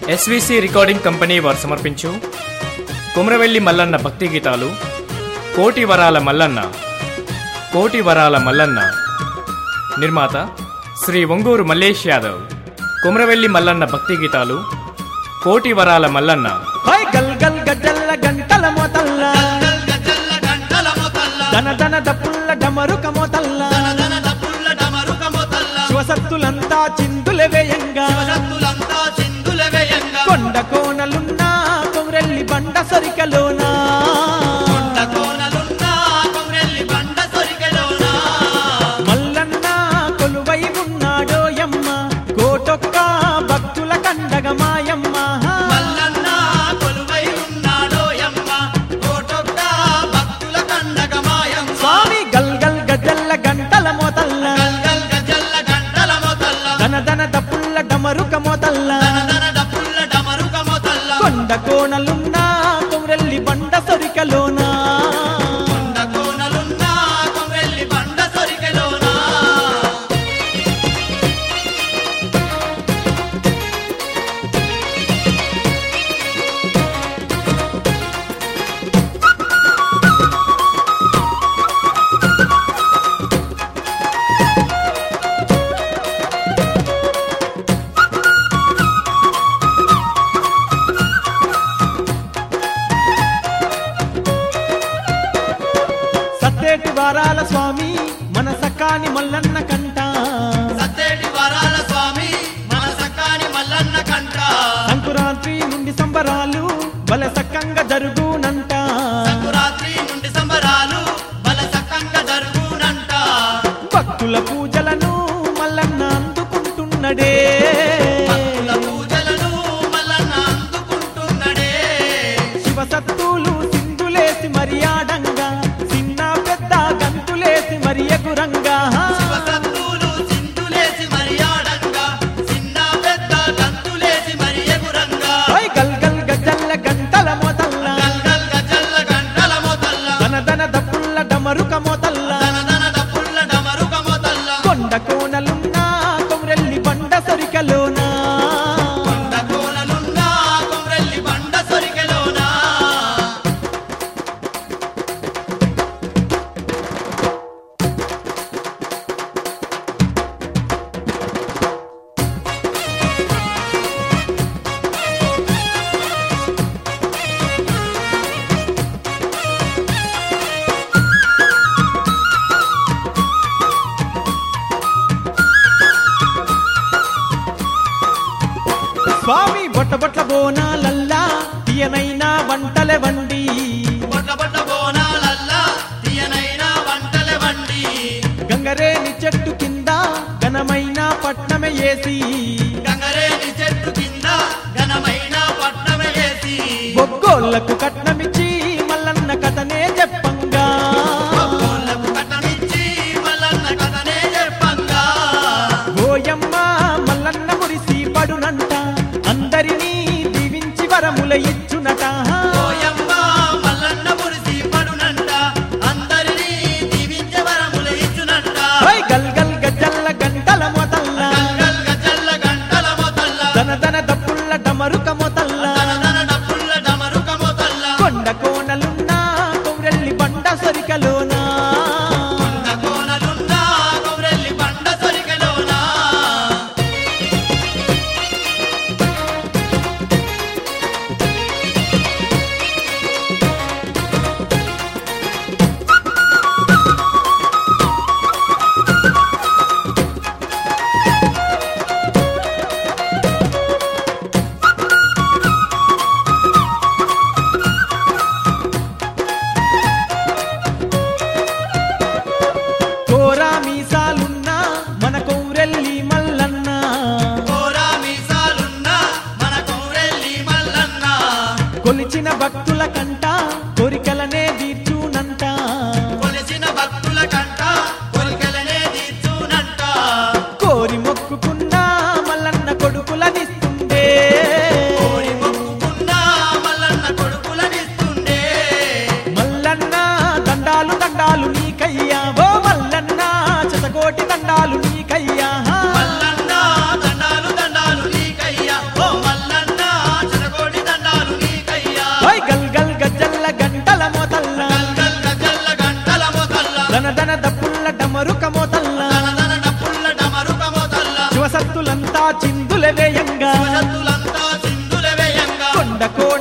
SVC recording company వారు సమర్పించు కుమరవెల్లి మల్లన్న భక్తి గీతాలు కోటి వరాల మల్లన్న కోటి వరాల మల్లన్న నిర్మాత శ్రీ ఒంగూరు మల్లేష్ యాదవ్ కుమరవెల్లి మల్లన్న భక్తి గీతాలు కోటి వరాల మల్లన్న హై గల్ గల్ గజల్ల గంటల మొతల్ల దన దన దప్పుల్ల డమరుక మొతల్ల శివసత్తులంతా చిందుల వేయంగా కొండ కోనలున్నా కొమరెల్లి బండ సరికలోనా మల్లన్న కొలువై ఉన్నాడో యమ్మ కోటొక్క భక్తుల కండగ మాయమ్మ స్వామి గల్ గల్ గజల్ల గంటల మొతల్ల దన దన దప్పుల్ల డమరుక మొతల్ల కొండ కోనలున్నా కొమరెల్లి బండ సరికలోనా సత్తేటి వారాల స్వామి మన సకాని మల్లన్న కంట సంకురాత్రి నుండి సంబరాలు బల సక్కంగా జరుగునంట సంకురాత్రి నుండి సంబరాలు బల సక్కంగా జరుగునంట భక్తుల పూజలను మల్లన్న అందుకుంటున్నడే భక్తుల పూజలను మల్లన్న అందుకుంటున్నడే శివసత్తులు సింధులేసి మర్యాడంగా చిన్న పెద్ద గంతులేసి మరి ఎగురంగా శివసత్తులు సింధులేసి మర్యాడంగా చిన్న పెద్ద గంతులేసి మరి ఎగురంగా హై గల్ గల్ గజల్ల గంటల మొదల్ల గల్గల్ గజల్ల గంటల మొదల్ల దన దన దప్పుల్ల డమరుక మొదల్ల దనదన డప్పుల్ల డమరుక మొదల్ల కొండ కోనలున్నా కొమరెల్లి బండ సరికలోనా కొండ కోనలున్నా కొమ్రెల్లి బండ సొరికెలోనా స్వామి బొట్ట బొట్ల బోనాలల్లా తీయనైనా వంటలే వండి బొట్ల బొట్ల బోనాలల్లా తీయనైన వంటల వండి గంగరేని చెట్టు కింద ఘనమైన పట్నమే ఏసి గంగరేని చెట్టు కింద ఘనమైన పట్నమే వేసి బొగ్గోళ్లకు కట్నమిచ్చి మల్లన్న కథనే చెప్పంగా గోళ్ళకు కట్టనిచ్చి మల్లన్న కథనే చెప్పంగా ఓయమ్మ మల్లన్న మురిసి పడునంట అందరినీ దీవించి వరముల ఇచ్చునట ఓయమ్మ మల్లన్న మురిసి పడునంట అందరినీ దీవించే వరముల ఇచ్చునంట హై గల్ గల్ గజల్ల గంటల మొదల్ల గల్గల్ గజల్ల గంటల మొదల్ల దన దన దప్పుల్ల డమరుక మొదల్ల దనదన డప్పుల్ల డమరుక మొదల్ల కొండ కోనలున్నా కొమరెల్లి బండ సరికలోనా కొండ కోనలున్నా కొమ్రెల్లి బండ సొరికెలోనా కోరా మీసాలున్నా మన కొమరెల్లి మల్లన్న కోరా మీసాలున్నా మన కొమ్రెల్లి మల్లన్న కొలిచిన భక్తుల కంట కోరికలనే తీర్చునంట కొలిసిన భక్తుల కంట కొలికలనే తీర్చునంట కోరి మొక్కుకున్న మల్లన్న కొడుకులనిస్తుండే కోరి మొక్కుకున్నా మల్లన్న కొడుకులనిస్తుండే మల్లన్న దండాలు దండాలు నీకయ్యా ఓ మల్లన్న శతకోటి దండాలు నీకయ్యా మల్లన్న దండాలు దండాలు నీకయ్యా ఓ మల్లన్న డమరుక మోతల్ల తనదన డప్పుల్ల డమరుక మొదల్ల శివసత్తులంతా చిందుల వేయంగా శివశక్తులంతా సింధుల వేయంగా కొండ కోణ